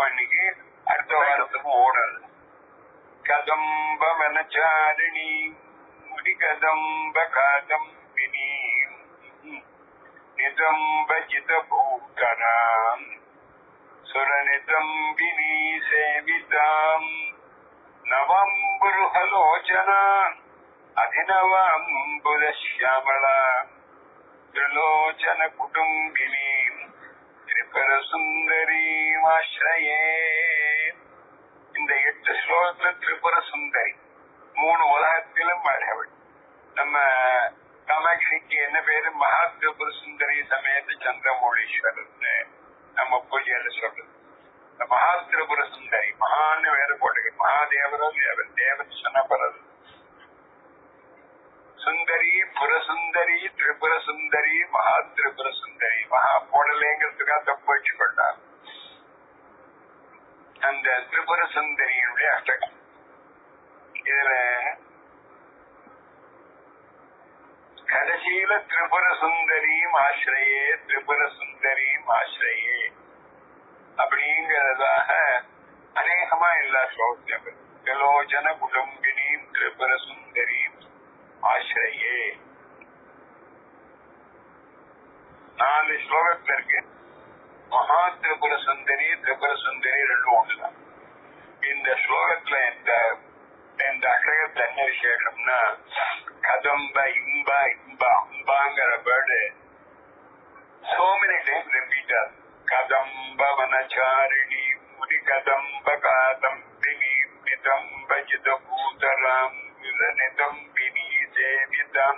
பார்ப்போம் இன்னைக்கு அடுத்த வாரத்துக்கும் ஓடுறது கதம்ப மனச்சாரிணி முடி கதம்ப காதம்பினி நிதம்பஜித பூகராம் சுரநிதம்பினி சேவிதாம் நவம்புருஹலோச்சனா அபிநவாம்புதశ్యామళா त्रिलोचन कुटुम्बिनीम् திரிபுரசுந்தரீமாஸ்ரயே இந்த எட்டு ஸ்லோகத்துல திரிபுர சுந்தரி மூணு உலகத்திலும் வாழ்கிறவள் நம்ம காமாட்சிக்கு என்ன பேரு மகா திரிபுர சுந்தரி சமேத சந்திரமௌலீஸ்வரர்னு நம்ம பூஜையில சொல்றது இந்த மகா திரிபுர சுந்தரி மகான்னு வேறு போட்டு மகாதேவரோ தேவன் தேவன் சொன்னப்படுறது சுந்தரி புரசுந்தரி திரிபுர சுந்தரி மகா திரிபுர சுந்தரி மகா போடலேங்கிறதுக்காக தப்பு வச்சு கொண்டார் அந்த திரிபுர சுந்தரியினுடைய அஷ்டகம் இதுல கடைசியில திரிபுர சுந்தரியும் ஆசிரியே திரிபுர சுந்தரியும் ஆசிரியே அப்படிங்கிறதாக அநேகமா எல்லா ஸ்லோகத்திலும் கலோஜன குடும்பினியும் திரிபுர சுந்தரியும் ஆசிரியே நாலு ஸ்லோகத்துல இருக்கு மகா திரிபுர சுந்தரி திரிபுர சுந்தரி ரெண்டும் ஒண்ணுதான் இந்த ஸ்லோகத்துல இந்த இந்த அக்கரகத்துல என்ன விசேஷம்னா கதம்ப இம்பா இம்பா அம்பாங்கிற word so many time repeat ஆகுது கதம்ப வனச்சாரிணி முடி கதம்ப காதம்பினி நிதம்ப ஜித பூதராம் நிதம்பினி சேவிதாம்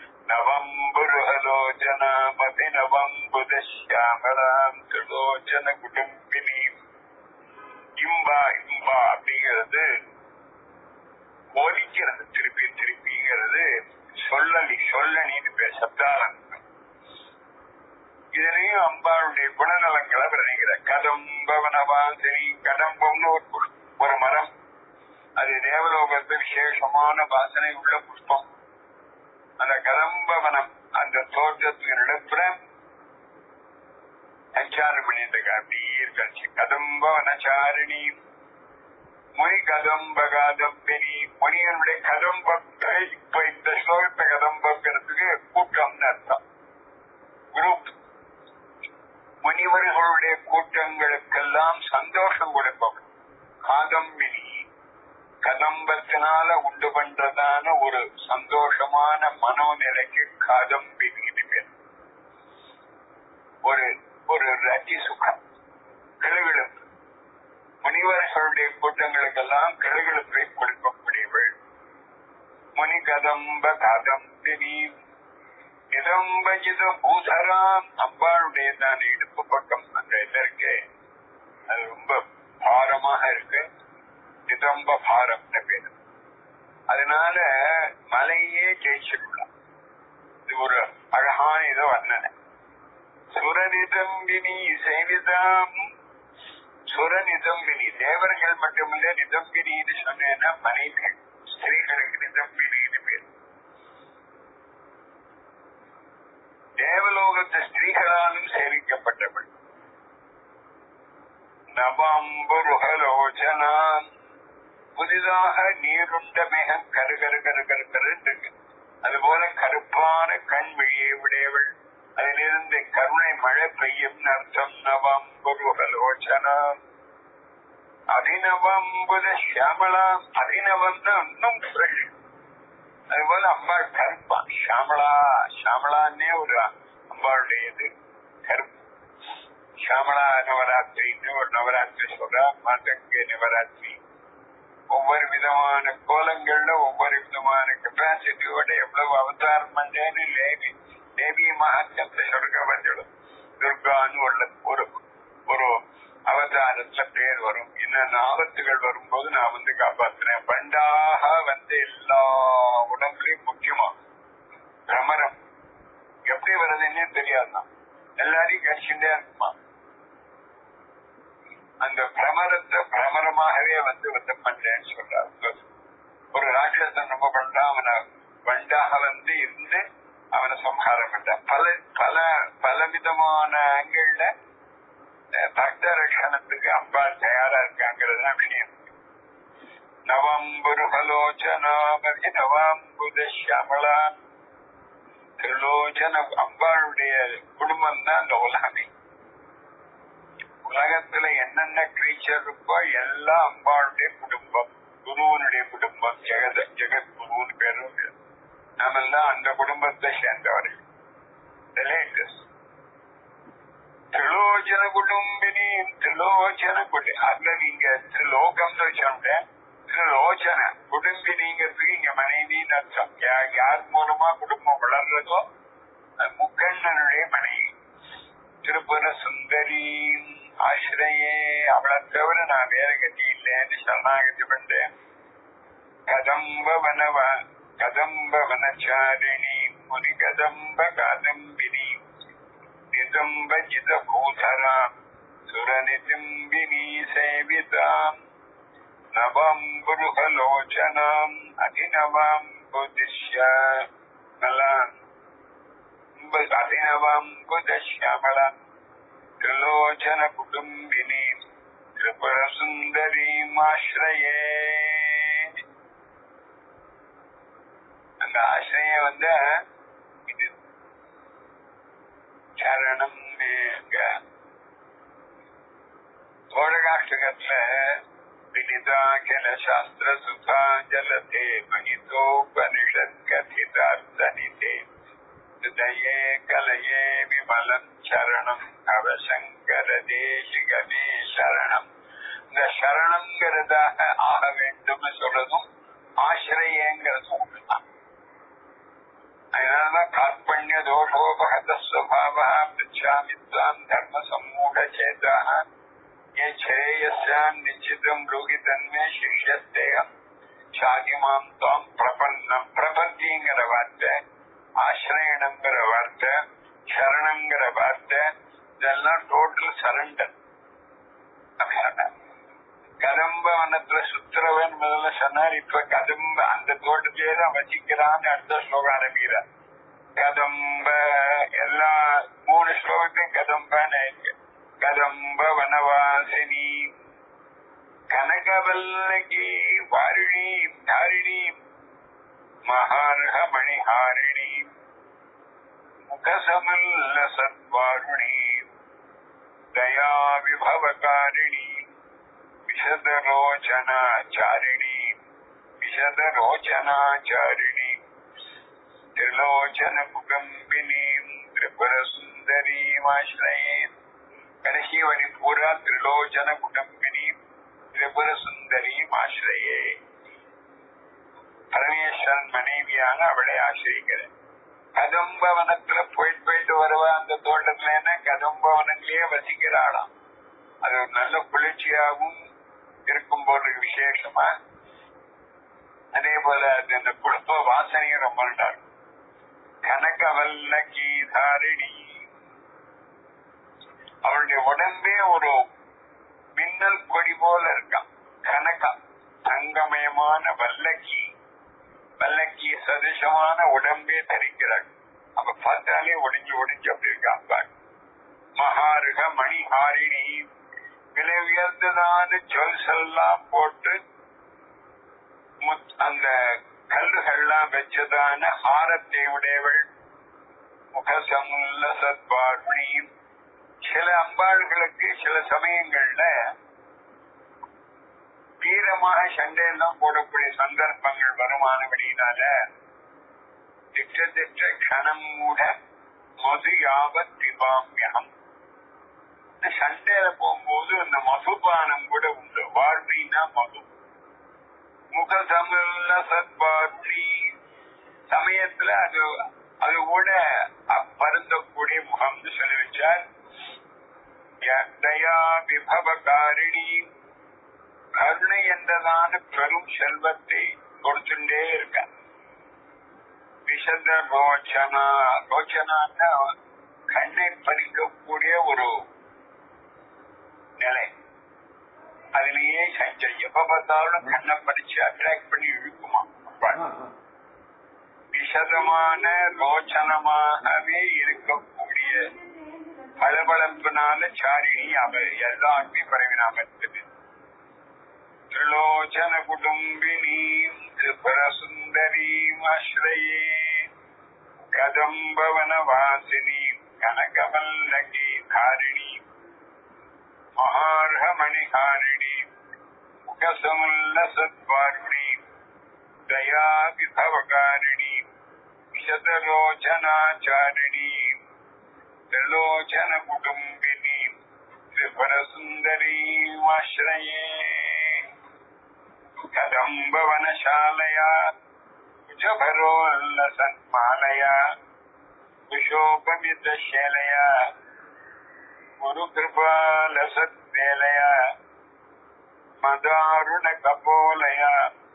நவம்புருஹலோச்சனாமதி நவம்புதశ్యాமலாம் திருலோச்சன குடும்பினி இம்பா இம்பா அப்படிங்கிறது ஒலிக்கிறது திருப்பி திருப்பிங்கிறது சொல்லலி சொல்லணின்னு பேர் சப்தாலங்கம் இதுலயும் அம்பாளுடைய குணநலங்களை வர்ணிக்கிற கதம்பவனவாசரி கடம்பம்னு ஒரு புஷ்- ஒரு மரம் அது தேவலோகத்து விசேஷமான வாசனை உள்ள புஷ்பம் அந்த கதம்பவனம் அந்த தோட்டத்துக்கு நடுப்புற சஞ்சாரம் பண்ணிட்டு அப்படியே இருக்காச்சு கதம்பவனச்சாரிணி முனி கதம்ப காதம்பினி முனியனுடைய கதம்பத்தை இப்ப இந்த ஸ்லோகத்தை கதம்பங்கிறதுக்கு கூட்டம்னு அர்த்தம் குரூப் முனிவர்களுடைய கூட்டங்களுக்கெல்லாம் சந்தோஷம் கொடுப்பவள் காதம்பினி கதம்பத்தினால உண்டு பண்றதான ஒரு சந்தோஷமான மனோநிலைக்கு காதம்பினி பேர் ஒரு ஒரு ரத்தி சுகம் கிளுகிழப்பு முனிவர்களுடைய கூட்டங்களுக்கெல்லாம் கிளுகிழப்பை கொடுக்கக்கூடியவள் முனி கதம்ப காதம்பினி நிதம்பஜித பூதராம் அம்பாளுடைய தான் இடுப்பு பக்கம் அந்த இது இருக்கு அது ரொம்ப பாரமாக இருக்கு நிதம்ப பாரம்னு பேரு அதனால மலையே ஜெயிச்சிடலாம் இது ஒரு அழகான இது வர்ணனை சுரநிதம்பினி சேவிதாம் சுரநிதம்பினி தேவர்கள் மட்டுமில்ல நிதம்பினின்னு சொன்னேன்னா மனைவிகள் ஸ்திரீகளுக்கு நிதம்பினின்னு பேர் தேவலோகத்து ஸ்திரீகளாலும் சேவிக்கப்பட்டவள் நவம்புருகலோச்சனான் புதிதாக நீருண்ட மேகம் கரு கரு கரு கரு கரு இருக்கு அதுபோல கருப்பான கண் விழியை உடையவள் அதிலிருந்து கருணை மழை பெய்யும் அர்த்தம் நவம்புருகலோச்சனான் அபிநவம்புத சியாமலாம் அபிநவம் தான் இன்னும் ஃப்ரெஷ் அதுபோல அம்பாள் கருப்பா ஷாமளா ஷாமளான்னே ஒரு அம்பாளுடைய இது கருப்பு ஷாமளா நவராத்திரின்னு ஒரு நவராத்திரி சொல்றா மாதங்க நவராத்திரி ஒவ்வொரு விதமான கோலங்கள்ல ஒவ்வொரு விதமான கெப்பாசிட்டியோட எவ்வளவு அவதாரம் பண்றேன்னு லேவி தேவி மகாத்மத்தை சொல்ற வந்துடும் துர்கான்னு உள்ள ஒரு ஒரு அவதாரத்துல பேர் வரும் இன்னும் ஆபத்துகள் வரும்போது நான் வந்து காப்பாத்துறேன் பண்டாக வந்து எல்லா உடம்புலயும் முக்கியமா பிரமரம் எப்படி வருதுன்னே தெரியாதுதான் எல்லாரையும் கடிச்சுட்டே இருக்குமா அந்த பிரமரத்தை பிரமரமாகவே வந்து வந்து பண்றேன்னு சொல்றாரு ஒரு ராட்சசன் நம்ம பண்றான் அவனை வண்டாக வந்து இருந்து அவனை சம்ஹாரம் பண்றான் பல பல பல விதமான ஆங்கிள் பக்த ரட்சணத்துக்கு அம்பாள் தயாரா இருக்காங்கிறது தான் விஷயம் நவம்புருகலோச்சனாமதி நவாம்புத சியாமலா திருலோச்சன அம்பாளுடைய குடும்பம் தான் இந்த உலகமே உலகத்துல என்னென்ன கிரீச்சர் இருக்கோ எல்லாம் அம்பாளுடைய குடும்பம் குருவனுடைய குடும்பம் ஜெகத ஜெகத் குருன்னு பேரும் நாம எல்லாம் அந்த குடும்பத்தை சேர்ந்தவர்கள் The latest. திரிலோச்சன குடும்பினி திரிலோச்சன குடி அதுல நீங்க திரிலோகம் சொல்லிட்டேன் திரிலோச்சன குடும்பினிங்கிறதுக்கு இங்க மனைவின்னு அர்த்தம் யா- யார் மூலமா குடும்பம் வளர்றதோ அது முக்கண்ணனுடைய மனைவி திருப்புர சுந்தரி ஆசிரியே அவளை தவிர நான் வேற கதி இல்லைன்னு சரணாகதி பண்றேன் கதம்ப வனவ கதம்ப வனச்சாரிணி முனி கதம்ப காதம்பினி நிதம்ப ஜித பூதரா சுரநிதிம்பினி சேவிதாம் நவம்புருகலோச்சனாம் அதிநவாம் புதிஷ்ய நல்லா அதிநவம்புதஷ்யாமலா திரிலோச்சன குடும்பினி திரிபுர சுந்தரீமாஸ்ரயே அந்த ஆசிரிய வந்து இது சரணம் தோழகாஷ்டகத்துல வினிதாகில சாஸ்திர சுதா ஜலதே மகிதோபனிஷத் கதிதார்த்தனிதே ஹிருதயே கலையே விமலம் சரணம் அவசங்கர தேசிகமே சரணம் இந்த சரணம்ங்கிறதாக ஆக வேண்டும் சொல்றதும் ஆசிரியங்கிறதும் ஒண்ணுதான் அதனாலதான் கார்பண்ய தோஷோபகத ஸ்வபாவா பிச்சாமித்வான் தர்ம சம்மூட சேதாக ஏ ஸ்ரேயஸ்யான் நிச்சிதம் ருகி தன்மே சிஷ்யத்தேகம் சாகிமாம் தாம் பிரபன்னம் பிரபத்திங்கிற வார்த்தை ஆசிரியனங்கிற வார்த்தை சரணங்கிற வார்த்தை இதெல்லாம் டோட்டல் சரண்டர் கதம்ப வனத்துல சுத்துறவன் முதல்ல சொன்னார் இப்ப கதம்ப அந்த தோட்டத்திலே தான் வசிக்கிறான்னு அடுத்த ஸ்லோகம் ஆரம்பிக்கிறார் கதம்ப எல்லா மூணு ஸ்லோகத்தையும் கதம்பன்னு இருக்கு கதம்ப வனவாசினி கனகவல்லகி வாரிணி தாரிணி மகார்க மணிஹாரிணி முகசமல்ல சத்வாருணி தயா விபவகாரிணி விஷதரோச்சனாச்சாரிணி விஷதரோச்சனாச்சாரிணி திரிலோச்சன முகம்பினீம் திரிபுர சுந்தரீமாஸ்ரயே கடைசி வரி பூரா திரிலோச்சன குடம்பினீம் திரிபுர சுந்தரீமாஸ்ரயே பரமேஸ்வரன் மனைவியான அவளை ஆசிரிக்கிறேன் கதம்பவனத்துல போயிட்டு போயிட்டு வருவா அந்த தோட்டத்துல கதம்பவனத்திலேயே வசிக்கிறாளாம் அது ஒரு நல்ல குளிர்ச்சியாகவும் இருக்கும் போது விசேஷமா அதே போல அது அந்த புஷ்ப வாசனையும் ரொம்ப நல்லா இருக்கும் கனகவல்ல கீதாரிணி அவளுடைய உடம்பே ஒரு மின்னல் கொடி போல இருக்கான் கனகம் தங்கமயமான வல்லக்கி வல்லக்கி சதிசமான உடம்பே தரிக்கிறாள் அப்ப பார்த்தாலே ஒடிஞ்சு ஒடிஞ்சு அப்படி இருக்காங்க மகாருக மணிஹாரிணி விலை உயர்ந்ததான ஜுவல்ஸ் எல்லாம் போட்டு முத்- அந்த கல்லுகள்லாம் வச்சதான ஹாரத்தை உடையவள் முகசமுல்ல சத்பார்மணி சில அம்பாள்களுக்கு சில சமயங்கள்ல வீரமாக சண்டையெல்லாம் போடக்கூடிய சந்தர்ப்பங்கள் வருமானபடினால திட்ட திட்ட கணம் மூட மது யாவத் திபாமியம் இந்த சண்டையில போகும்போது அந்த மதுபானம் கூட உண்டு வாழ்வினா மது முகசமுல்ல சத்பார்மணி சமயத்துல அது அது கூட பருந்தக்கூடிய முகம்னு சொல்லி வச்சார் தயா விபவகாரிணி கருணை என்றதான பெரும் செல்வத்தை கொடுத்துட்டே இருக்க விஷத ரோச்சனா ரோச்சனான்னா கண்ணை பறிக்கக்கூடிய ஒரு நிலை அதுலயே சஞ்சல் எப்ப பார்த்தாலும் கண்ணை பறிச்சு அட்ராக்ட் பண்ணி இழுக்குமா விஷதமான ரோச்சனமாகவே இருக்கக்கூடிய பளபளப்பினால சாரிணி அவ எல்லா அக்னி பரவினாமத்தது त्रिलोचन कुटुम्बिनीम् त्रिपुरसुन्दरीम् आश्रये कदम्बवनवासिनीम् कनकवल्लकी धारिणीम् महार्हमणिहारिणीम् मुखसमुल्लसद्वारुणीम् दयाविभवकारिणीम् शतलोचनाचारिणीम् त्रिलोचनकुटुम्बिनीम् त्रिपुरसुन्दरीम् आश्रये कदम्बवनशालया कुजभरोल्लसन्मालया कुशोपमितशैलया गुरुकृपालसद्वेलया मदारुणकपोलया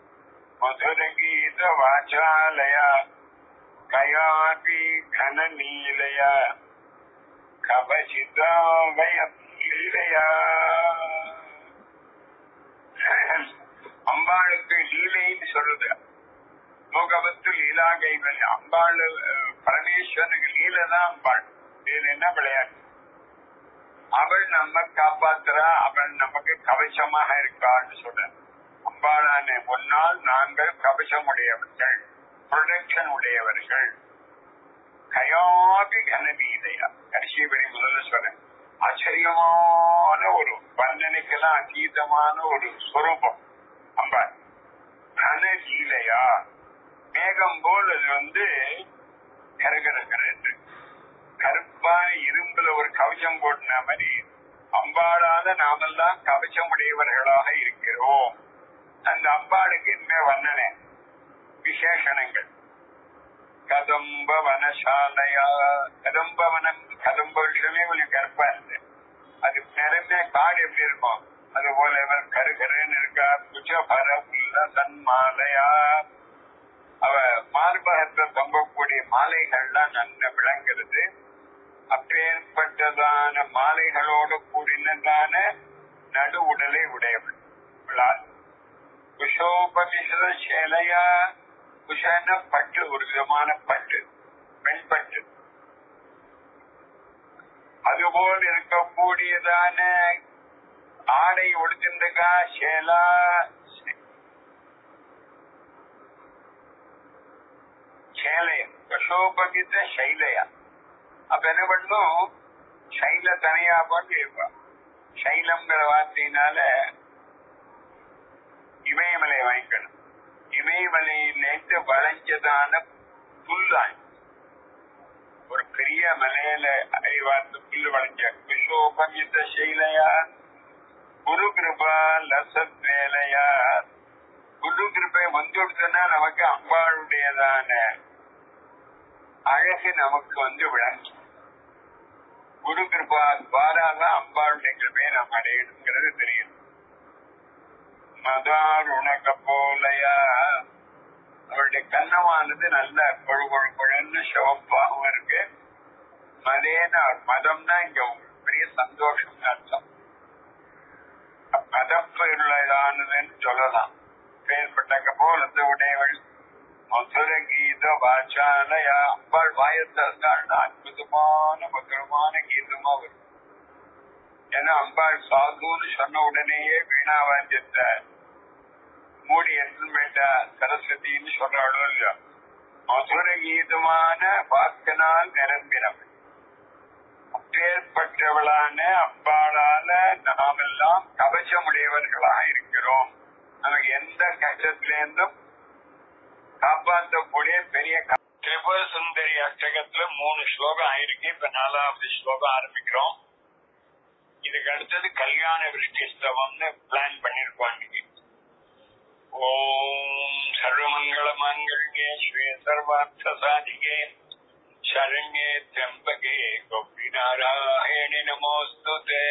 मधुरगीतवाचालया कयापि घननीलया कवचिता वयं लीलया அம்பாளுக்கு லீலைன்னு சொல்றது லோகவத்து லீலா கைவல் அம்பாள் அஹ், பரமேஸ்வரனுக்கு லீலை தான் அம்பாள் லீலைன்னா விளையாட்டு அவள் நம்ம காப்பாத்துறா அவள் நமக்கு கவசமாக இருக்கான்னு சொல்ற அம்பாளான முன்னால் நாங்கள் கவசம் உடையவர்கள் ப்ரொடெக்ஷன் உடையவர்கள் கயாபி கனவீதையா கடைசி வரி முதல்ல சொல்றேன் ஆச்சரியமான ஒரு வர்ணனைக்கெல்லாம் அதீதமான ஒரு ஸ்வரூபம் அம்பாள் கன லீலையா மேகம் போல் அது வந்து கரகரகரன்று கருப்பான இரும்புல ஒரு கவசம் போட்டின மாதிரி அம்பாளால நாமெல்லாம் கவசம் உடையவர்களாக இருக்கிறோம் அந்த அம்பாளுக்கு இந்த வர்ணனை விசேஷணங்கள் கதம்ப வனசாலையா கதம்ப வனம் கதம்ப விஷயமே கொஞ்சம் கருப்பா இருக்கு அது நிறமே காடு எப்படி இருக்கும் அது போல இவர் கருகருன்னு இருக்கா குஜபர உள்ள சன்மாலையா அவ மார்பகத்தை தொங்கக்கூடிய மாலைகள்லாம் நன்ன விளங்குறது அப்பேற்பட்டதான மாலைகளோடு கூடினதான நடு உடலை உடையவள் விழாள் குஷோபனிஷத சேலையா குஷன பட்டு ஒரு விதமான பட்டு வெண்பட்டு அதுபோல் இருக்கக்கூடியதான ஆடை உடுத்திருந்தக்கா சேலா சேலைய குஷோபகித சைலையா அப்ப என்ன பண்ணும் சைல தனியா பாட்டு இருப்பா சைலம்ங்கிற வார்த்தையினால இமயமலை வாங்கிக்கணும் இமயமலையிலேருந்து வளைஞ்சதான புல்லாய் ஒரு பெரிய மலையில அறிவார்த்து புல்லு வளைஞ்ச குஷோபகித சைலையா குரு கிருபா லசத் வேலையா குரு கிருபை வந்துடுதுன்னா நமக்கு அம்பாளுடையதான அழகு நமக்கு வந்து விளங்கும் குரு கிருபா வாராதான் அம்பாளுடைய கிருபையை நாம் அடையணுங்கிறது தெரியும் மதாருணக போலையா அவருடைய கன்னமானது நல்ல கொழு கொழு கொழுன்னு சிவப்பாகவும் இருக்கு மதேன மதம்னா இங்க பெரிய சந்தோஷம் அர்த்தம் மதப்பு உள்ளதானதுன்னு சொல்லலாம் பேர்பட்ட கபோலத்தை உடையவள் மதுர கீத வாச்சாலயா அம்பாள் வாயத்தாள்னா அற்புதமான மதுரமான கீதமா வரும் ஏன்னா அம்பாள் சாதுன்னு சொன்ன உடனேயே வீணாவாத்தியத்தை மூடி எடுத்துட்டா சரஸ்வதின்னு சொல்றாளோ இல்லையோ மதுர கீதமான வாக்கனால் நிரம்பினவள் அப்பேற்பட்டவளான அம்பாளால நாமெல்லாம் கவசமுடையவர்களாக இருக்கிறோம் நமக்கு எந்த கஷ்டத்திலேருந்தும் காப்பாற்றக்கூடிய பெரிய க- திரிபுர சுந்தரி அஷ்டகத்துல மூணு ஸ்லோகம் ஆயிருக்கு இப்ப நாலாவது ஸ்லோகம் ஆரம்பிக்கிறோம் இதுக்கு அடுத்தது கல்யாண விருஷ்டி ஸ்தவம்னு பிளான் பண்ணிருக்கோம் இன்னைக்கு ஓம் சர்வமங்கள மாங்கல்யே ஸ்ரீ சர்வார்த்த சாதிகே சரண்யே திரம்பகே கோபி நாராயணி நமோஸ்துதே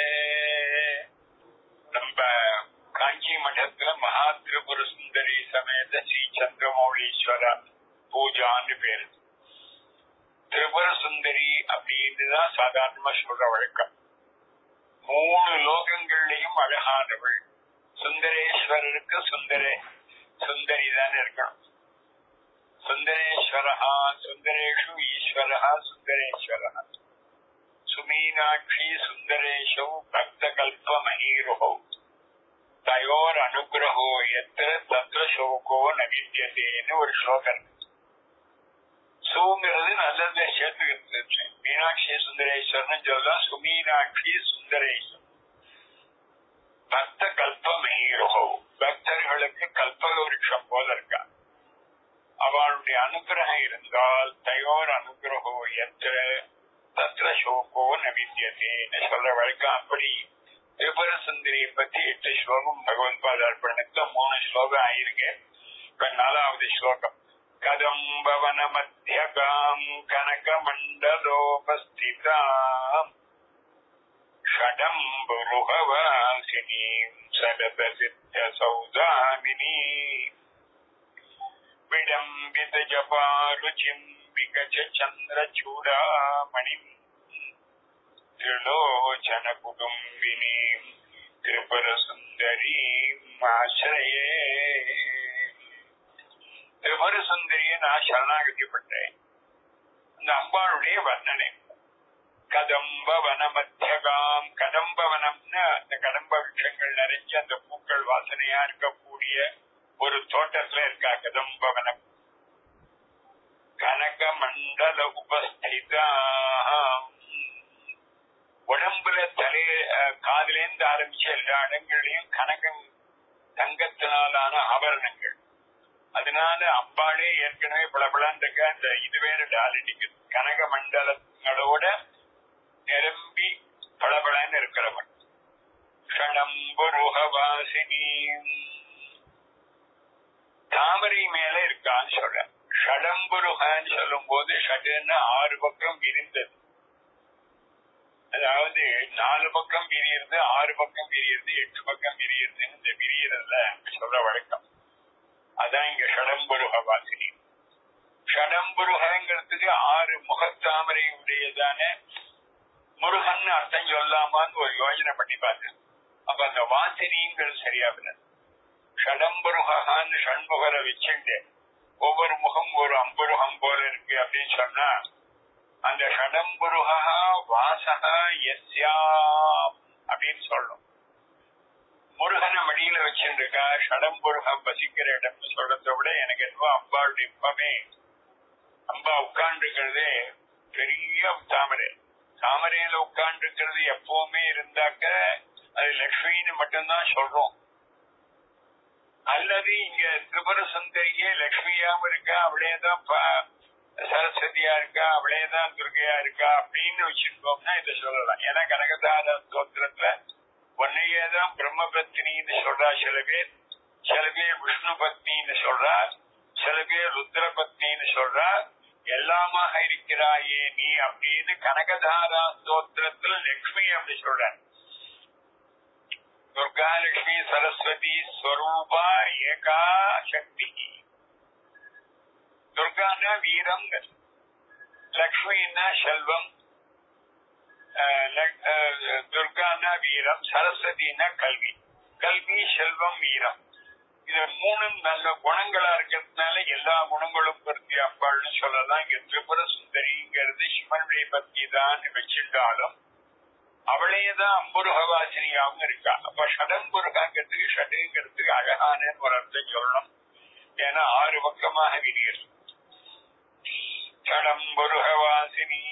நம்ம காஞ்சி மடத்துல மகா திரிபுர சுந்தரி சமேத ஸ்ரீ சந்திரமௌலீஸ்வர பூஜான்னு பேரு திரிபுர சுந்தரி அப்படின்னுதான் சாதாரணமா சொல்ற வழக்கம் மூணு லோகங்கள்லயும் அழகானவள் சுந்தரேஸ்வரருக்கு சுந்தரே சுந்தரி தான் இருக்கணும் சுந்தரேஸ்வரஹா சுந்தரேஷு ஈஸ்வரஹா சுந்தரேஸ்வரஹா சுமீனாட்சி சுந்தரேஷோ பக்த கல்ப மகீருஹோ தயோர் அனுகிரகோ எத்திர தத்ர சோகோ நவித்தியதேன்னு ஒரு ஸ்லோகம் இருக்கு சூங்கிறது நல்லதை சேர்த்துக்கிறது மீனாட்சி சுந்தரேஸ்வரன் சொல்லலாம் சுமீனாட்சி சுந்தரேஸ்வரன் பக்த கல்ப மகீருஹோ பக்தர்களுக்கு கல்பக விருட்சம் போல இருக்கா அவளுடைய அனுகிரகம் இருந்தால் தயோர் அனுகிரகோ எத்திர தத்ர சோகோ நவித்தியதே சொல்ற வழக்கம் அப்படி திரிபுர சுந்தரியை பத்தி எட்டு ஸ்லோகம் பகவன் பாதார்ப்பணத்துல மூணு ஸ்லோகம் ஆயிருக்கு இப்ப நாலாவது ஸ்லோகம் கதம்பவன மத்தியகாம் கனக மண்டலோபஸ்திதாம் ஷடம்புருகவாசினீம் சடத சித்த சௌதாமினி விடம்பித ஜபாருச்சிம் விகஜ சந்திர சூடாமணிம் திரிலோச்சன குடும்பினீம் திரிபுர சுந்தரீம் ஆசிரயே திரிபுர சுந்தரியை நான் சரணாகதிப்பட்டேன் இந்த அம்பாளுடைய வர்ணனை கதம்ப வன மத்தியகாம் கதம்ப வனம்னு அந்த கடம்ப விருட்சங்கள் நிறைஞ்ச அந்த பூக்கள் வாசனையா இருக்கக்கூடிய ஒரு தோட்டத்துல இருக்கா கதம்ப வனம் கனக மண்டல உபஸ்திதா உடம்புல தலை காதிலேந்து ஆரம்பிச்ச எல்லா இடங்களையும் கனகம் தங்கத்தினாலான ஆபரணங்கள் அதனால அம்பாளே ஏற்கனவே பளபளன்னு இருக்க அந்த இது வேற டாலிட்டிக்கு கனக மண்டலங்களோட நிரம்பி பளபளன்னு இருக்கிறவன் ஷணம்புருகவாசினி தாமரை மேல இருக்கான்னு சொல்ற ஷடம்புருகான்னு சொல்லும் போது ஷடுன்னு ஆறு பக்கம் விரிந்தது அதாவது நாலு பக்கம் விரியிறது ஆறு பக்கம் விரியிறது எட்டு பக்கம் விரியிறதுன்னு இந்த விரியறதுல சொல்ற வழக்கம் அதான் இங்க ஷடம்புருக வாசினி ஷடம்புருகங்கிறதுக்கு ஆறு முகத்தாமரை உடையதான முருகன் அர்த்தம் சொல்லாமான்னு ஒரு யோஜனை பண்ணி பார்த்தேன் அப்ப அந்த வாசினிங்கிறது சரியாவில்லை ஷடம்புருகான்னு ஷண்முகரை வச்சுட்டு ஒவ்வொரு முகம் ஒரு அம்புருகம் போல இருக்கு அப்படின்னு சொன்னா அந்த ஷடம்புருகா வாசகா எஸ்யா அப்படின்னு சொல்லணும் முருகனை மடியில வச்சிருக்கா ஷடம்புருகம் வசிக்கிற இடம்னு சொல்றதை விட எனக்கு என்னவோ அம்பாளுடைய இப்பமே அம்பா உட்கார்ந்து இருக்கிறதே பெரிய தாமரை தாமரையில உட்கார்ந்து இருக்கிறது எப்பவுமே இருந்தாக்க அது லக்ஷ்மின்னு மட்டும்தான் சொல்றோம் அல்லது இங்க திரிபுர சுந்தரியே லக்ஷ்மியாவும் இருக்கா அவளேதான் சரஸ்வதியா இருக்கா அவளேதான் துர்கையா இருக்கா அப்படின்னு வச்சிருக்கோம்னா இதை சொல்லலாம் ஏன்னா கனகதார ஸ்தோத்திரத்துல உன்னையேதான் பிரம்ம பத்னின்னு சொல்றா சில பேர் சில பேர் விஷ்ணு பத்னின்னு சொல்றா சில பேர் ருத்ர பத்னின்னு சொல்றா எல்லாமாக இருக்கிறாயே நீ அப்படின்னு கனகதாரா ஸ்தோத்திரத்துல லக்ஷ்மி அப்படி சொல்ற துர்கா லட்சுமி சரஸ்வதி ஸ்வரூபா ஏகா சக்தி துர்கானா வீரம் லக்ஷ்மின்னா செல்வம் துர்கானா வீரம் சரஸ்வதினா கல்வி கல்வி செல்வம் வீரம் இது மூணும் நல்ல குணங்களா இருக்கிறதுனால எல்லா குணங்களும் பொருத்தி அம்பாள்னு சொல்லலாம் இங்க திரிபுர சுந்தரிங்கிறது சிவனுடைய பத்தி தான் வச்சிருந்தாலும் அவளேதான் அம்புருகவாசினியாவும் இருக்கா அப்ப ஷடம்புருகாங்கிறதுக்கு ஷடுங்கிறதுக்கு அழகான ஒரு அர்த்தம் சொல்லணும் ஏன்னா ஆறு பக்கமாக விரிகிறது ஷடம்புருகவாசினி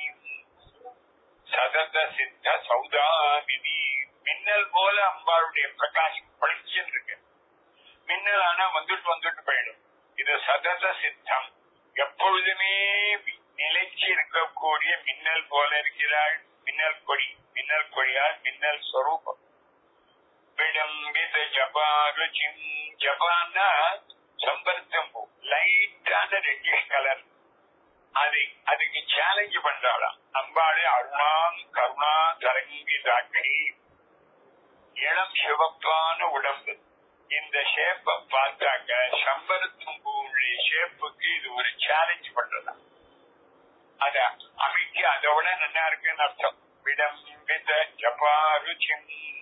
சதத சித்த சௌதாமினி மின்னல் போல அம்பாளுடைய பிரகாசம் பளிச்சுன்னு இருக்கு மின்னல் ஆனா வந்துட்டு வந்துட்டு போயிடும் இது சதத சித்தம் எப்பொழுதுமே நிலைச்சு இருக்கக்கூடிய மின்னல் போல இருக்கிறாள் மின்னல் கொடி மின்னல் கொடியால் மின்னல் ஸ்வரூபம் விடம்பித ஜபாருச்சிம் ஜபான்னா சம்பருத்தம் பூ லைட்டான ரெட்டிஷ் கலர் அது அதுக்கு சேலஞ்ச் பண்றாளாம் அம்பாளே அருணாம் கருணா தரங்கி தாக்கி இளம் சிவப்பான உடம்பு இந்த ஷேப்ப பார்த்தாக்க சம்பருத்தும் பூவுடைய ஷேப்புக்கு இது ஒரு சேலஞ்ச் பண்றதா அத அமைக்கு அதை விட நல்லா இருக்குன்னு அர்த்தம் விடம்பித ஜபாருச்சிம்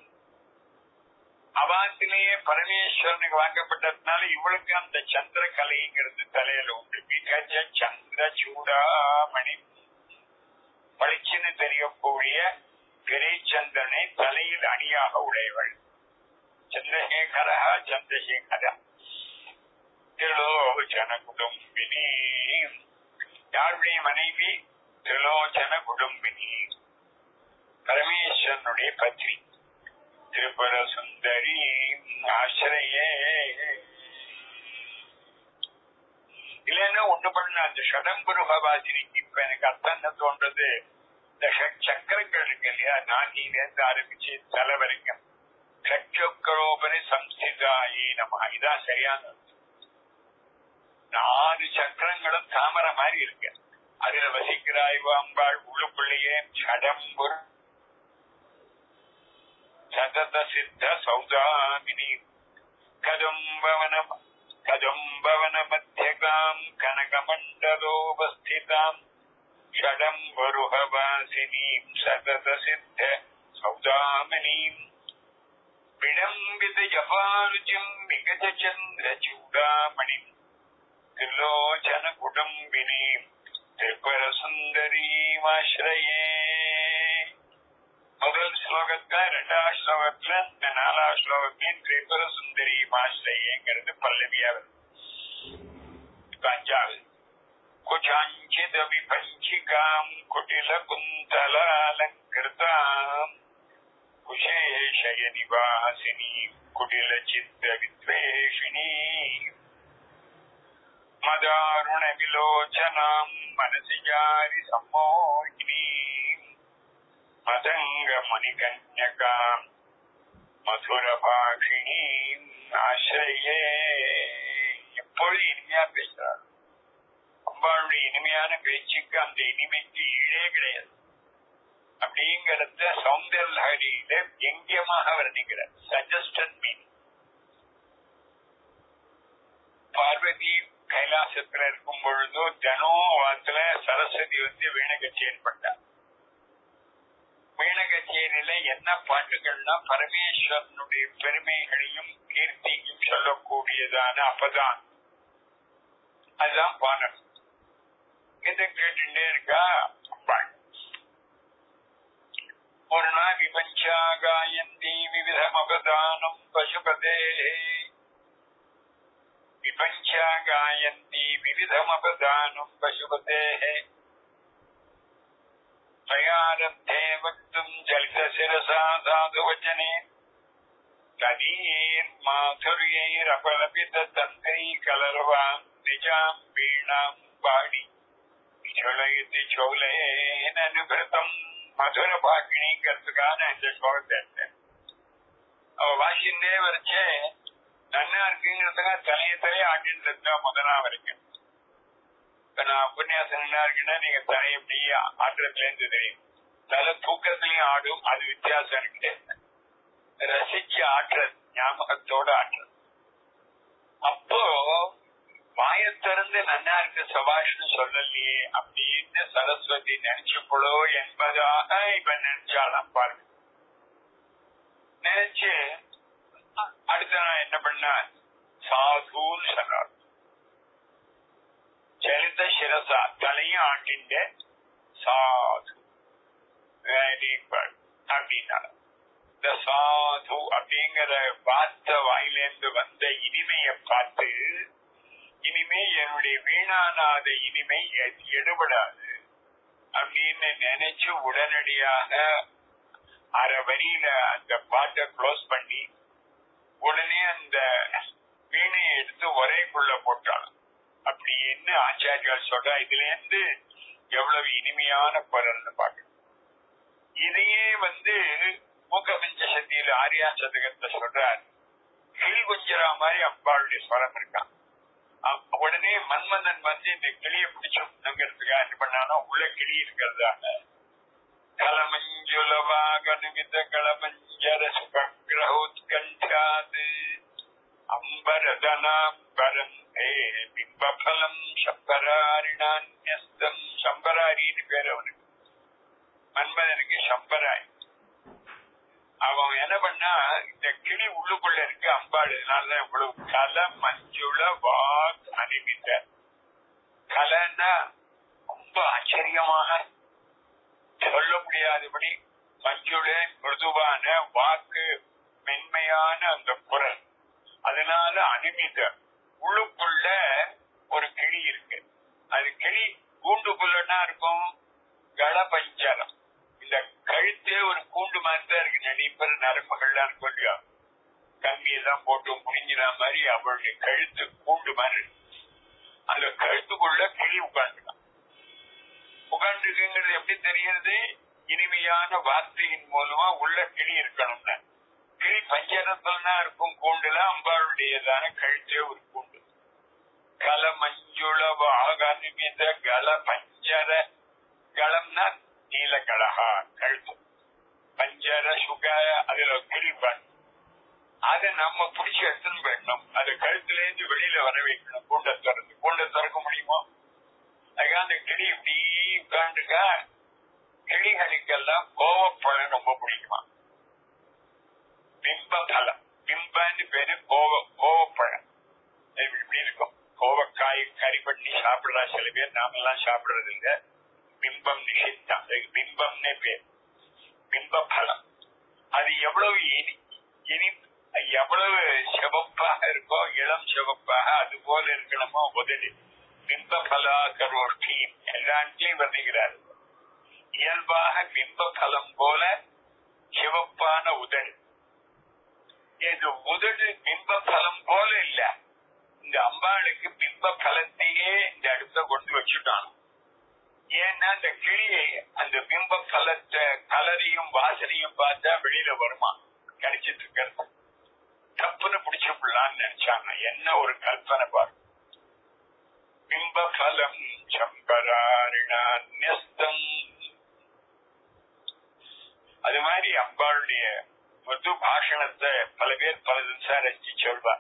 அவாத்திலேயே பரமேஸ்வரனுக்கு வாங்கப்பட்டதுனால இவளுக்கு அந்த சந்திர கலைங்கிறது தலையில உண்டு மிகஜ சந்திர சூடாமணி பளிச்சுன்னு தெரியக்கூடிய பிறைச்சந்திரனை தலையில் அணியாக உடையவள் சந்திரசேகரா சந்திரசேகரா திரிலோச்சன குடும்பினி யாருடைய மனைவி திரிலோச்சன குடும்பினி பரமேஸ்வரனுடைய பத்னி திரிபுர சுந்தரி ஆசிரியே இல்லைன்னா ஒண்ணு பண்ண அந்த ஷடம்புருகவாசினிக்கு இப்ப எனக்கு அர்த்தம் என்ன தோன்றது இந்த ஷட் சக்கரங்கள் இருக்கு இல்லையா நாட்டில இருந்து ஆரம்பிச்சு தலை வரைக்கும் ஷட்சக்கரோபரி சம்ஸ்திதாயே நம இதான் சரியான அர்த்தம். நாலு சக்கரங்களும் தாமரை மாதிரி இருக்கு அதுல வசிக்கிறாய் அம்பாள் உள்ளுக்குள்ளேயே ஷடம்புரு சதத சித்த சௌதாமினி கதம்பவனம் கதம்பவன மத்தியகாம் கனகமண்டலோபஸ்திதாம் ஷடம்பருஹவாசினீம் சதத சித்த சௌதாமினீம் விளம்பித ஜபாருஜம் விகஜ சந்திர சூடாமணிம் திரிலோச்சன குடும்பினீம் திரிபுர சுந்தரீமாஸ்ரயே முதல் ஸ்லோகத்துல ரெண்டாவது ஸ்லோகத்துல இந்த நாலாவது ஸ்லோகத்தையும் திரிபுர சுந்தரி மாஸ்ரயங்கிறது பல்லவியா வருது இப்ப அஞ்சாவது குஜாஞ்சித விபஞ்சிகாம் குட்டில குந்தலாலங்கிருதாம் குஷேஷய நிவாசினி குடில சித்த வித்வேஷினி மதாருண விலோச்சனாம் மனசியாரி சம்மோகினி மதங்க மணிகன்யகாம் மதுர பாஷினி ஆசிரியே எப்பொழுது இனிமையா பேசுறார் அம்பாளுடைய இனிமையான பேச்சுக்கு அந்த இனிமைக்கு ஈழே கிடையாது அப்படிங்கறத சௌந்தர்யலஹரியில எங்கியமாக வர்ணிக்கிறார் சஜஸ்டட் மீன் பார்வதி கைலாசத்துல இருக்கும் பொழுதோ தனோவாத்துல சரஸ்வதி வந்து வீண கச்சேரி பண்ணார் வீண கச்சேரியில என்ன பாட்டுகள்னா பரமேஸ்வரனுடைய பெருமைகளையும் கீர்த்தியும் சொல்லக்கூடியதான அப்பதான் அதுதான் பாடணும் இதை கேட்டுட்டே இருக்கா அம்பாள் ஒரு நாள் விபஞ்சா காயந்தி விவிதம் அபதானம் பசுபதே விபஞ்சா காயந்தி விவிதம் அபதானம் பசுபதே தயாரத்தே வக்தும் ஜலித சிரசா சாது வச்சனே ததீர் மாதுரியைர் அபலபித தந்தை கலர்வாம் நிஜாம் வீணாம் பாடி சோலயத்து சோலேன அனுபிரதம் மதுர பாக்கினிங்கிறதுக்கான இந்த ஸ்லோகத்தை எடுத்தேன் அவ வாசிண்டே வரைச்சே நன்னா இருக்குங்கிறதுக்காக தலைய தலைய ஆட்டின்னு இருந்தா முதலா வரைக்கும் இப்ப நான் உபன்யாசம் நல்லா இருக்குன்னா நீங்க தலை எப்படி ஆட்டுறதுல இருந்து தெரியும் தலை தூக்கத்திலையும் ஆடும் அது வித்தியாசம் இருக்கு ரசிச்சு ஆட்டுறது ஞாபகத்தோட ஆட்டுறது அப்போ வாயை திறந்து நன்னா இருக்கு சபாஷ்னு சொல்லலையே அப்படின்னு சரஸ்வதி நினைச்சுப்பளோ என்பதாக இப்ப நினைச்சாலாம் பாருங்க நினைச்சு அடுத்த நான் என்ன பண்ண சாதுன்னு சொன்னார் சரித்த சிரசா தலையும் ஆட்டிண்ட சாது வெரி குட் அப்படின்னா இந்த சாது அப்படிங்கிற வார்த்தை வாயிலிருந்து வந்த இனிமையை பார்த்து இனிமே என்னுடைய வீணானாத இனிமை எ- எடுபடாது அப்படின்னு நினைச்சு உடனடியாக அரை வரியில அந்த பாட்டை க்ளோஸ் பண்ணி உடனே அந்த வீணையை எடுத்து ஒரேக்குள்ள போட்டாள் அப்படின்னு ஆச்சாரியால் சொல்றா இதுல இருந்து எவ்வளவு இனிமையான குரல்னு பாக்கணும் இதையே வந்து மூக்கபிஞ்ச சக்தியில ஆரியா சதகத்தை சொல்றார் கீழ் குஞ்சரா மாதிரி அம்பாளுடைய ஸ்வரம் இருக்கான் அப்ப உடனே மன்மதன் வந்து இந்த கிளியை பிடிச்சுங்கிறதுக்காக என்ன பண்ணானோ உள்ள கிளி இருக்கிறதாக கலமஞ்சுலவாகனுமித களமஞ்சர சுபகிரகோத்கண்டாது அம்பரதனாம்பரம் ஹே பிம்பபலம் சம்பராரிணான்யஸ்தம் சம்பராரின்னு பேர் அவனுக்கு மன்மதனுக்கு சம்பராய் அவன் என்ன பண்ணா இந்த கிளி உள்ளுக்குள்ள இருக்கு அம்பாள் இதனால இவ்வளவு கல மஞ்சுள வாக் அனிமித்த கலைன்னா ரொம்ப ஆச்சரியமாக சொல்ல முடியாதபடி மஞ்சுள மிருதுவான வாக்கு மென்மையான அந்த குரல் அதனால அனுமித உள்ளுக்குள்ள ஒரு கிளி இருக்கு அது கிளி கூண்டுக்குள்ளனா இருக்கும் கலபஞ்சரம் இந்த கழுத்தே ஒரு கூண்டு மாதிரி தான் இருக்கு நிறைய பேர் நரம்புகள்லாம் இருக்கும் இல்லையா கம்பியெல்லாம் போட்டு முடிஞ்சின மாதிரி அவளுடைய கழுத்து கூண்டு மாதிரி இருக்கு. அந்த கழுத்துக்குள்ள கிளி உட்காந்துக்கலாம் உட்காந்துருக்குங்கிறது எப்படி தெரிகிறது இனிமையான வார்த்தையின் மூலமா உள்ள கிளி இருக்கணும்னு கிளி பஞ்சரத்துல இருக்கும் கூண்டுல அம்பாளுடையதான கழுத்தே ஒரு கூண்டு கல மஞ்சுள வாகனிமித கல பஞ்சர களம்னா நீலகடகா கழுத்து பஞ்சர சுக அதுல கிழிப்பான் அதை நம்ம பிடிச்சி எடுத்துன்னு போயிடணும் அது கழுத்துல இருந்து வெளியில வர வைக்கணும் கூண்டை திறந்து கூண்டை திறக்க முடியுமோ அதுக்காக அந்த கிளி இப்படி உட்காந்துக்கா கிளிகளுக்கெல்லாம் கோவப்பழம் ரொம்ப பிடிக்குமா பிம்ப பலம் பிம்பன்னு பேரு கோவ கோவப்பழம் அது இப்படி இருக்கும் கோவக்காய் கறி பண்ணி சாப்பிடுறா சில பேர் நாமெல்லாம் சாப்பிடுறது இல்ல பிம்பம் நிஷித்தம் அதுக்கு பிம்பம்னே பேர் பிம்ப பலம் அது எவ்வளவு இனி இனி எவ்வளவு சிவப்பாக இருக்கோ இளம் சிவப்பாக அது போல இருக்கணுமோ உதடு பிம்ப பலா கரோஷ்டி எல்லாத்தையும் வருகிறார் இயல்பாக பிம்ப பலம் போல சிவப்பான உதடு இது உதடு பிம்ப பலம் போல இல்ல இந்த அம்பாளுக்கு பிம்ப பலத்தையே இந்த இடத்த கொண்டு வச்சுட்டான் ஏன்னா இந்த கிளியை அந்த பிம்ப பலத்தை கலரையும் வாசனையும் பார்த்தா வெளியில வருமா கிடைச்சிட்டு இருக்கிறது தப்புன்னு பிடிச்சிடலான்னு நினைச்சாங்க என்ன ஒரு கல்பனை பாரு பிம்ப பலம் சம்பராரிணான்யஸ்தம் அது மாதிரி அம்பாளுடைய மது பாஷணத்தை பல பேர் பல விசாரிச்சு சொல்வார்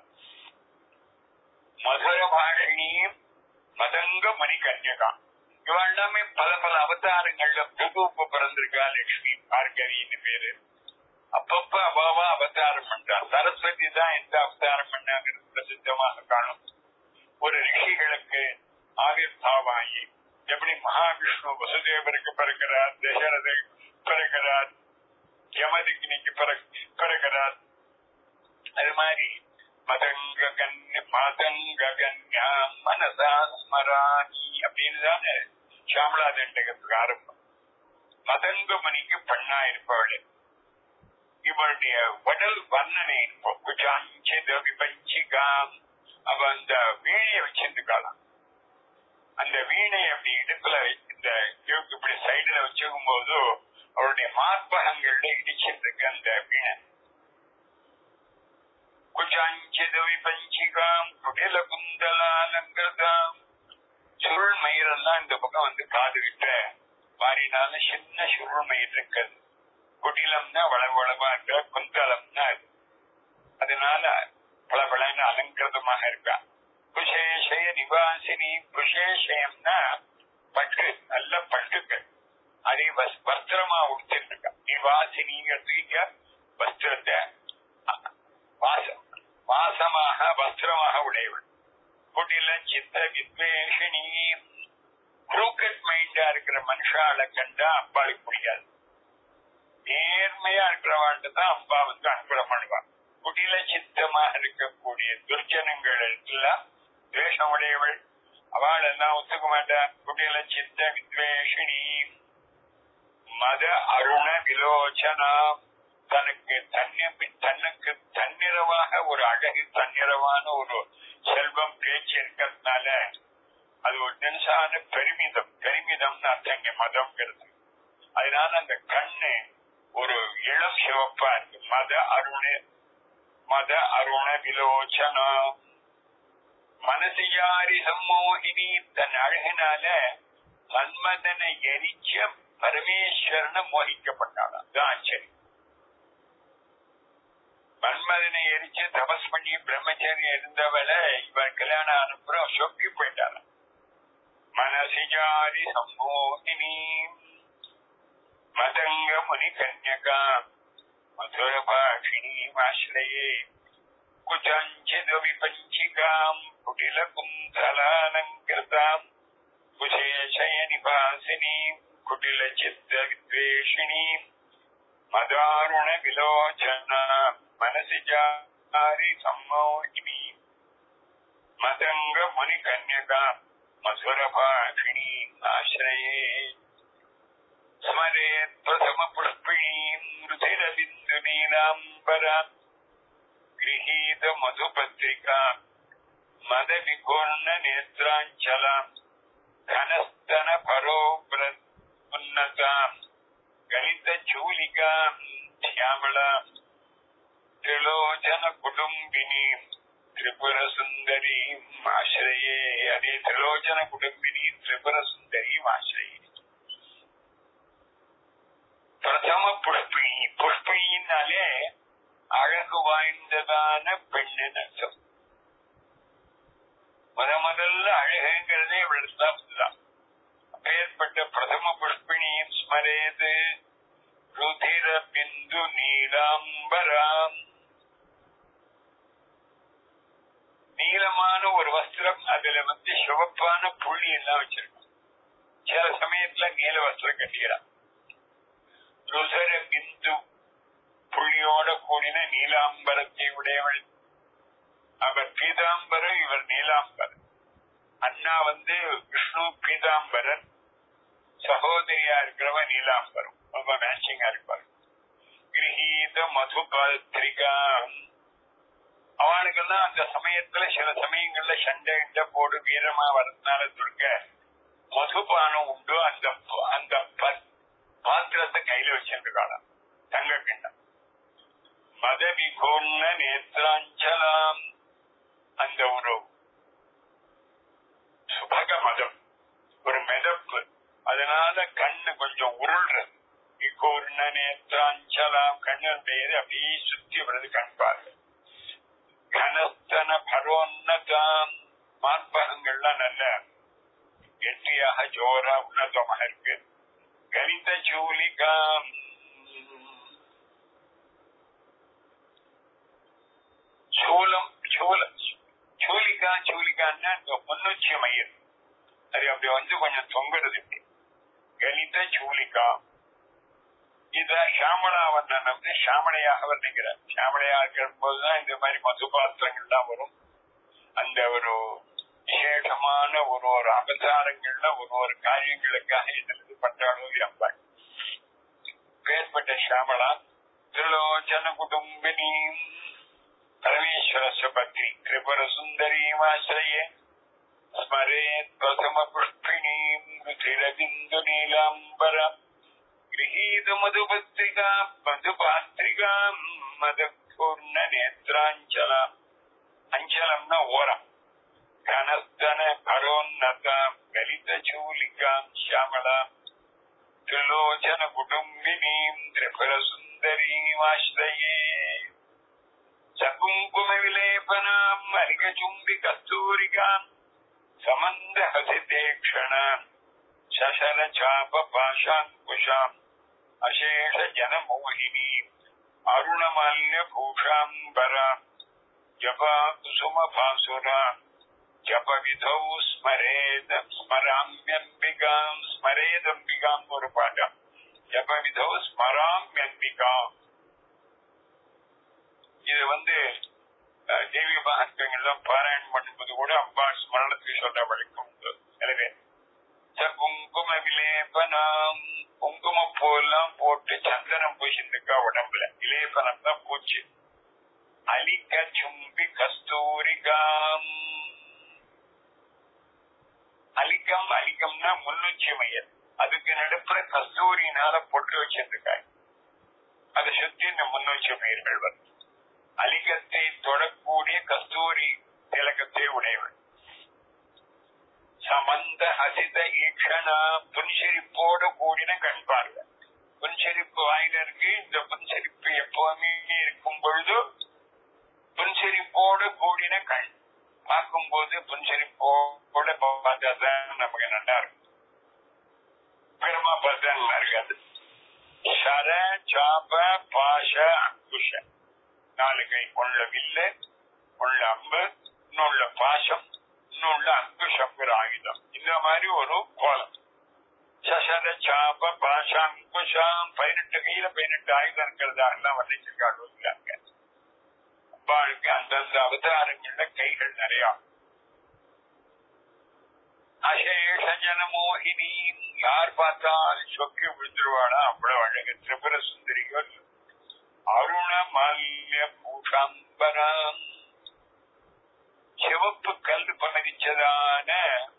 மதுர பாஷினியும் மதங்க மணிகன்யகா இவ எல்லாமே பல பல அவதாரங்கள்ல புதுப்பு பிறந்திருக்கா லட்சுமி பார்கவின்னு பேரு அப்பப்ப அவாவா அவதாரம் பண்றா சரஸ்வதி தான் எந்த அவதாரம் பண்ணாங்கிறது பிரசித்தமாக காணும் ஒரு ரிஷிகளுக்கு ஆவிர்வாவாகி எப்படி மகாவிஷ்ணு வசுதேவருக்கு பிறக்கிறார் தசரத பிறக்கிறார் யமதிக்னிக்கு பிறக்கிறார் அது மாதிரி மதங்க கன்ய மதங்க கன்யா மனசா ஸ்மராணி அப்படின்னு தானே சாமலா தண்டகத்துக்கு ஆரம்பம் மதங்க மணிக்கு பெண்ணா இருப்பவள் இவளுடைய உடல் வர்ணனை குஜாஞ்ச விபஞ்சிகாம் அவ அந்த வீணையை வச்சிருந்துக்கலாம் அந்த வீணை அப்படி இடுப்புல இந்த இப்படி சைடுல வச்சுக்கும் போது அவருடைய மார்பகங்கள்ல இடிச்சிருக்கு அந்த வீணை குஜாஞ்சித விபஞ்சிகாம் குடில குந்தலாலங்கதாம் சுருள் மயிரெல்லாம் இந்த பக்கம் வந்து காது கிட்ட மாறினால சின்ன சுருள் மயிர் இருக்குது குடிலம்னா வளவளவா இருக்க குந்தலம்னா அது அதனால பளபளன்னு அலங்கிருதமாக இருக்கா குசேஷய நிவாசினி குசேஷயம்னா பட்டு நல்ல பட்டுக்கள் அதை வஸ்திரமா உடுத்திருக்கா நிவாசினிங்கிறதுக்கு வஸ்திரத்தை வாசம் வாசமாக வஸ்திரமாக உடையவள் குடில சித்த வித்வேஷினி குரூக்கட் மைண்டா இருக்கிற மனுஷால கண்டா அப்பாளுக்கு பிடிக்காது நேர்மையா இருக்கிறவாள்கிட்ட தான் அப்பா வந்து அனுகிரகம் பண்ணுவான் குடில சித்தமாக இருக்கக்கூடிய துர்ஜனங்கள் எல்லாம் துவேஷம் உடையவள் அவள் எல்லாம் ஒத்துக்க மாட்டா குடில சித்த வித்வேஷினி மத அருண விலோச்சனா தனக்கு தன்னை தன்னுக்கு தன்னிறவாக ஒரு அழகு தன்னிறவான ஒரு செல்வம் பேச்சு இருக்கிறதுனால அது ஒரு தினசான பெருமிதம் பெருமிதம்னு அர்த்தம் இங்க மதம்ங்கிறது அதனால அந்த கண்ணு ஒரு இளம் சிவப்பா இருக்கு மத அருண மத அருண விலோச்சனா மனசியாரி சம்மோகினி தன் அழகினால மன்மதனை எரிச்ச பரமேஸ்வரனை மோகிக்கப்பட்டாள் அதுதான் ஆச்சரியம் மன்மதனை எரிச்சு தபஸ் பண்ணி பிரம்மச்சரியம் இருந்தவளை இவன் கல்யாணம் அனுப்புறம் சொக்கி போயிட்டாள் மனசிஜாரி சம்மோகினி மதங்க முனி கன்யகா மதுர பாஷினி ஆசிரியே குஜாஞ்சித விபஞ்சிகாம் குடில குந்தலாலங்கிருதாம் குசேஷய நிபாசினி குடில சித்த வித்வேஷிணி மதாருண விலோச்சன மனசி ஜாரி சம்மோகினி மதங்க முனி கன்யகா மதுர பாஷிணி ஆசிரயே ஸ்மரேத் பிரதம புஷ்பிணீம் ருதிர பிந்து நீலாம்பரா गृहीत मधुपत्रिका मद विकोर्ण नेत्राञ्चला घनस्तन परो उन्नता गणित चूलिका श्यामला त्रिलोचन कुटुम्बिनी त्रिपुर सुन्दरी आश्रये अरे त्रिलोचन कुटुम्बिनी त्रिपुर सुन्दरी आश्रये பிரதம புஷ்பிணி புஷ்பிணினாலே அழகு வாய்ந்ததான பெண்ணின் அர்த்தம் முத முதல்ல அழகுங்கிறதே இவ்வளவுதான் அப்பேற்பட்ட பிரதம புஷ்பிணியும் ஸ்மரேது ருதிர பிந்து நீலாம்பராம் நீளமான ஒரு வஸ்திரம் அதுல வந்து சிவப்பான புள்ளி எல்லாம் வச்சிருக்கும் சில சமயத்துல நீல வஸ்திரம் கட்டிக்கிறான் ருதர பிந்து புள்ளியோட கூடின நீலாம்பரத்தை உடையவள் அவர் பீதாம்பரம் இவர் நீலாம்பரர் அண்ணா வந்து விஷ்ணு பீதாம்பரர் சகோதரியா இருக்கிறவ நீலாம்பரம் ரொம்ப மேட்சிங்கா இருப்பார் கிரகீத மதுபத்திரிகா அவனுக்கெல்லாம் அந்த சமயத்துல சில சமயங்கள்ல சண்டை இண்ட போடு வீரமா வரதுனால துர்க்க மதுபானம் உண்டு அந்த அந்த பாத்திரத்தை கையில வச்சிருக்காளாம் தங்க கிண்ணம் மதவிகோண்ண நேத்ராஞ்சலாம் அந்த ஒரு சுபக மதம் ஒரு மெதப்பு அதனால கண்ணு கொஞ்சம் உருள்றது விகோர்ண நேத்ராஞ்சலாம் கண்ணுடையது அப்படியே சுத்தி வருது கண் பார்வை கனஸ்தன பரோன்னதாம் மார்பகங்கள்லாம் நல்ல கெட்டியாக ஜோரா உன்னதமாக இருக்கு கலித சூலிகாம் சூலம் சூல சூலிகா சூலிகான்னா முன்னூச்சி மயிர் அது அப்படி வந்து கொஞ்சம் தொங்குறது இப்படி கலித சூலிகா இத ஷாமளா வர்ணன் வந்து ஷாமளையாக வர்ணிக்கிறார் ஷாமளையா இருக்கிற போதுதான் இந்த மாதிரி மது பாத்திரங்கள்லாம் வரும் அந்த ஒரு விசேஷமான ஒரு ஒரு அவதாரங்கள்ல ஒரு ஒரு காரியங்களுக்காக எதிர்த்து பண்றாளோ அம்பாள் பேர்பட்ட ஷாமளா திருலோச்சன குடும்பினி பரமேஸ்வரஸ்ய பத்னி திரிபுர சுந்தரீமாசிரயே ஸ்மரேத் பிரதம புஷ்பிணீம் ருதிரபிந்து நீலாம்பரம் गृहीत मधुपत्रिका मधुपात्रिका मदपूर्ण नेत्राञ्चल अञ्चलம்னா ஓரம் கனஸ்தன பரோன்னத கலித சூலிகாம் ஷியாமலா திரிலோச்சன குடும்பினீம் திரிபுர சுந்தரீமாஸ்ரயே சகுங்கும விலேபனாம் மலிகச்சும்பி கஸ்தூரிகாம் சமந்த ஹசிதே க்ஷண சசல சாப பாஷாங்குஷாம் அசேஷ ஜனமோகினி அருணமால்ய பூஷாம்பரா ஜபா குசும பாசுரா ஜப விதௌ ஸ்மரேத ஸ்மராமியம்பிகாம் ஸ்மரேதம்பிகாம் ஒரு பாட்டம் ஜப விதௌ ஸ்மராமியம்பிகாம் இது வந்து தேவி மகத்துவங்கள்லாம் பாராயணம் பண்ணும்போது கூட அம்பா ஸ்மரணத்துக்கு சொல்ல வழக்கம் உண்டு எனவே குங்கும விலேபனம் குங்கும பூலாம் போட்டு சந்தனம் பூசிருக்கா உடம்புல விலேபனம் தான் பூச்சி அலிக்க சும்பி கஸ்தூரிகாம் அலிக்கம் அலிக்கம்னா முன்னூச்சி மையல் அதுக்கு நடுப்புற கஸ்தூரினால பொட்டு வச்சிருக்காங்க அதை சுத்தி இந்த முன்னூச்சி மயிர்கள் வரும் அலிகத்தை தொடக்கூடிய கஸ்தூரி திலகத்தை உடையவள் சமந்த ஹசித ஈக்ஷணா புன்சிரிப்போடு கூடின கண் பார்வை புன்சிரிப்பு வாயில இருக்கு இந்த புன்சிரிப்பு எப்பவுமே இருக்கும் பொழுது புன்சிரிப்போடு கூடின கண் பார்க்கும்போது புன்சிரிப்போட பார்த்தாதான் நமக்கு நல்லா இருக்கும் பெருமா பார்த்தா நல்லா இருக்காது சர சாப பாஷ அங்குஷ நாலு கை உள்ள வில்லு உள்ள அம்பு இன்னுள்ள பாசம் இன்னுள்ள அங்குஷங்கிற ஆயுதம் இந்த மாதிரி ஒரு கோலம் சசர சசர சாப பாஷாங்குஷாம் பதினெட்டு கையில பதினெட்டு ஆயுதம் இருக்கிறதா எல்லாம் வர்ணிச்சிருக்காங்க அம்பாளுக்கு அந்தந்த அவதாரங்கள்ல கைகள் நிறைய அசேஷ ஜனமோகினி யார் பார்த்தாலும் சொக்கி விழுந்துருவாளா அவ்வளவு அழகு திரிபுர சுந்தரிகள் அருண மால்ய பூஷாம்பரம் சிவப்பு கல் பதிச்சதான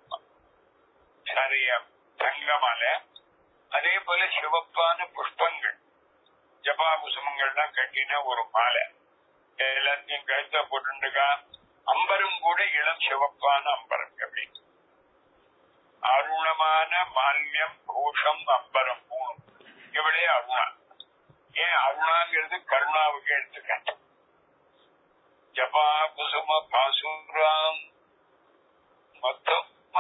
சரிய தங்கமல அதே போல சிவப்பான புஷ்பங்கள் ஜபா குசுமங்கள்லாம் கட்டின ஒரு மாலை எல்லாத்தையும் கழுத்த போட்டுருக்கா அம்பரும் கூட இளம் சிவப்பான அம்பரம் அப்படி அருணமான மால்யம் கோஷம் அம்பரம் மூணும் இவளே அருணா ஏன் அருணாங்கிறது கருணாவுக்கு எடுத்துக்க ஜபா குசும பாசுராம் மொத்தமா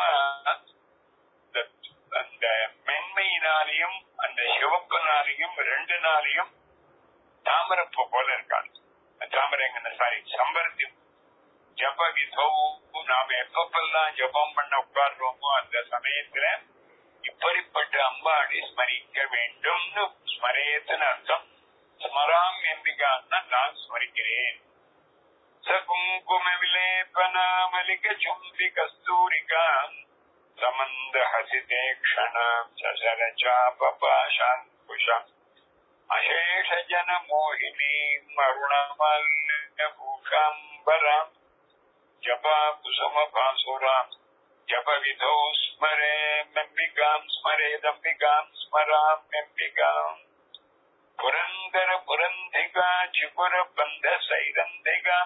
அந்த மென்மையினாலையும் அந்த சிவப்பினாலையும் ரெண்டு நாளையும் தாமரப்பூ போல இருக்காது தாமரைங்க சாரி சம்பரத்தி ஜப விதோ நாம எப்பப்பெல்லாம் ஜபம் பண்ண உட்கார்றோமோ அந்த சமயத்துல இப்படிப்பட்ட அம்பாடி ஸ்மரிக்க வேண்டும்னு ஸ்மரேத்தின் அர்த்தம் ஸ்மராம் எம்பிகான்னா நான் ஸ்மரிக்கிறேன் சகுங்கும விலேபனாமலிக சும்பி கஸ்தூரிகாம் சமந்த ஹசிதே க்ஷணாம் சசர சாப பாஷாங்குஷாம் அசேஷ ஜன மோகினீம் அருணமல்ய பூஷாம்பராம் ஜபா குசும பாசுராம் ஜப விதோ ஸ்மரே மெம்பிகாம் ஸ்மரேதம்பிகாம் ஸ்மராம் மெம்பிகாம் புரந்தர புரந்திகா சிபுர பந்த சைரந்திகா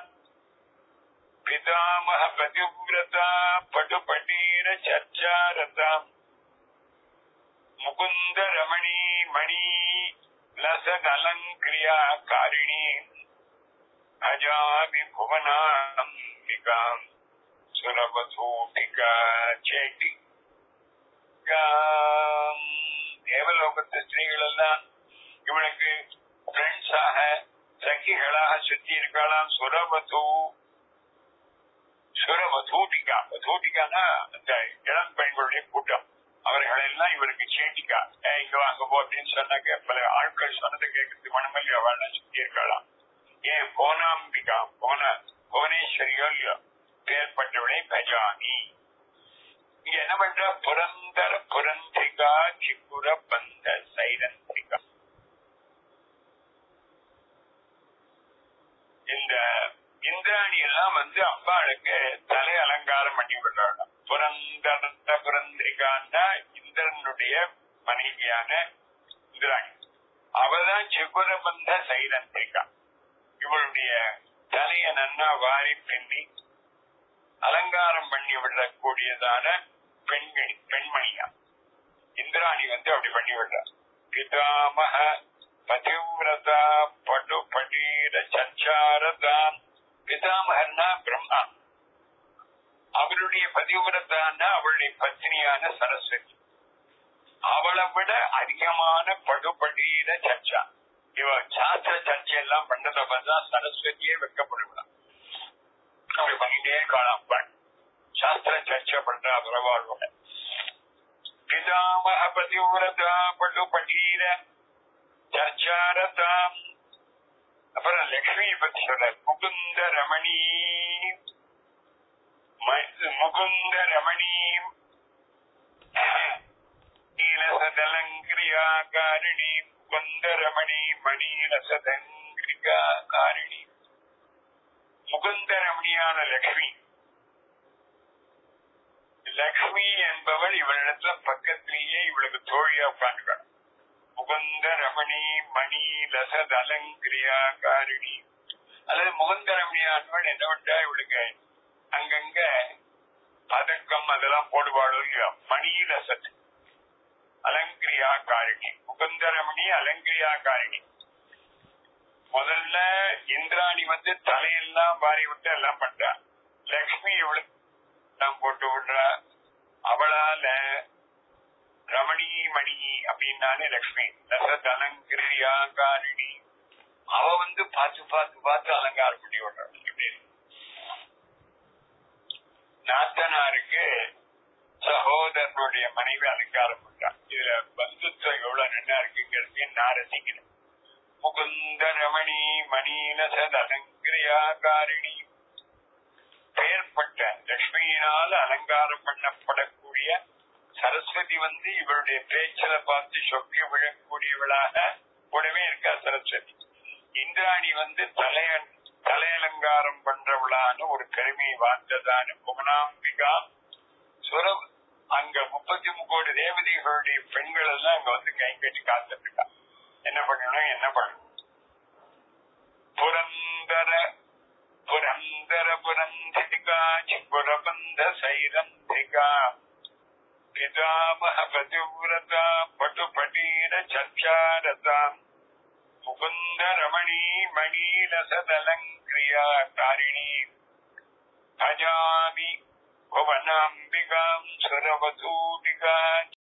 பிதாமக பதிவிரதா படுபடீர சர்ச்சாரதாம் முகுந்த ரமணி மணி லசகலங்கிரியா காரிணி அஜாமி புவனாம்பிகாம் சுரபசூட்டிகா சேட்டி தேவலோகத்து ஸ்திரீகள் எல்லாம் இவனுக்கு ஃப்ரெண்ட்ஸாக சக்கிகளாக சுத்தி இருக்கலாம் சுரபது சுரவதூட்டிகா வதூட்டிகானா அந்த இளம் பெண்களுடைய கூட்டம் அவர்கள் எல்லாம் இவருக்கு சேட்டிக்கா இங்க வாங்க போ அப்படின்னு சொன்னாக்க பல ஆட்கள் சொன்னதை கேட்கறது மனமல்லி அவள் சுத்தி இருக்கலாம் ஏன் போனாம்பிகா போன புவனேஸ்வரியோ இல்லையோ பேர்பட்டவளை பஜாமி இங்க என்ன பண்ற புரந்தர புரந்திகா சிப்புர பந்த சைரந்திகா இந்த இந்திராணி எல்லாம் வந்து அம்பாளுக்கு தலை அலங்காரம் பண்ணி விடுறாங்க புரந்தர புரந்திரிகான்னா இந்திரனுடைய மனைவியான இந்திராணி அவதான் சிகுரபந்த சைரந்திரிகா இவளுடைய தலைய நன்னா வாரி பின்னி அலங்காரம் பண்ணி விடக்கூடியதான பெண்கள் பெண்மணியா இந்திராணி வந்து அப்படி பண்ணி விடுறா பிதாமக பதிவிரதா படு படீர சச்சாரதாம் பிதாமகர்னா பிரம்மா அவருடைய பதிவிரதான்னா அவளுடைய பத்னியான சரஸ்வதி அவளை விட அதிகமான படுபடீர சர்ச்சா இவ சாஸ்திர சர்ச்சை எல்லாம் பண்ணதை பார்த்தா சரஸ்வதியே வெக்கப்படுவான் அப்படி பண்ணிட்டே காணாம் சாஸ்திர சர்ச்சை பண்றா பரவாயில்ல பிதாமக பதிவிரதா படு படீர சர்ச்சாரதாம் அப்புறம் லட்சுமி பத்தி சொல்ற முகுந்த ரமணி முகுந்த ரமணி நீலசதலங்கிரியாகாரிணி முகுந்த ரமணி மணிலசதங்கிரியாகாரிணி முகுந்த ரமணியான லக்ஷ்மி லக்ஷ்மி என்பவள் இவளிடத்துல பக்கத்திலேயே இவளுக்கு தோழியா உட்காந்துக்கணும் முகுந்த ரமணி மணி லசத் அலங்கிரியா காரிணி அல்லது முகுந்த ரமணியானவள் என்ன பண்றா இவளுக்கு அங்கங்க பதக்கம் அதெல்லாம் போடுவாளோ இல்லையோ மணி லசத் அலங்கிரியா காரிணி முகுந்த ரமணி அலங்கிரியா காரிணி முதல்ல இந்திராணி வந்து தலையெல்லாம் வாரி விட்டு எல்லாம் பண்றா லக்ஷ்மி இவளுக்கு எல்லாம் போட்டு விடுறா அவளால ரமணி மணி அப்படின்னாலே லக்ஷ்மி ரசத் அலங்கிரியா காரிணி அவ வந்து பார்த்து பார்த்து பார்த்து அலங்காரம் பண்ணி விடுறாள் இப்படி நாத்தனாருக்கு சகோதரனுடைய மனைவி அலங்காரம் பண்றான் இதுல பந்த பந்துத்துவம் எவ்வளவு நல்லா இருக்குங்கிறது நான் ரசிக்கிறேன் முகுந்த ரமணி மணீனசத் அலங்கிரியாகாரிணி பெயர்பட்ட லட்சுமியினால் அலங்காரம் பண்ணப்படக்கூடிய சரஸ்வதி வந்து இவருடைய பேச்சில பார்த்து சொக்கி விழக்கூடியவளாக கூடவே இருக்கா சரஸ்வதி இந்திராணி வந்து தலைய தலையலங்காரம் பண்றவளான ஒரு கருமையை வாழ்ந்ததான புவனாம்பிகா சுரம் அங்க முப்பத்தி முக்கோடி தேவதைகளுடைய பெண்கள் எல்லாம் அங்க வந்து கை கட்டி காத்துட்டு இருக்கா என்ன பண்ணணும் என்ன பண்ணணும் புரந்தர புரந்தர புரந்திகா சிபுரபந்த சைரந்திகா பிதாமக பதிவிரதா பட்டுபட்டீர சச்சாரதா முகுந்த ரமணி மணீலசதலங்கிரியா காரிணி பஜாமி புவனாம்பிகாம் சுரவதூபிகா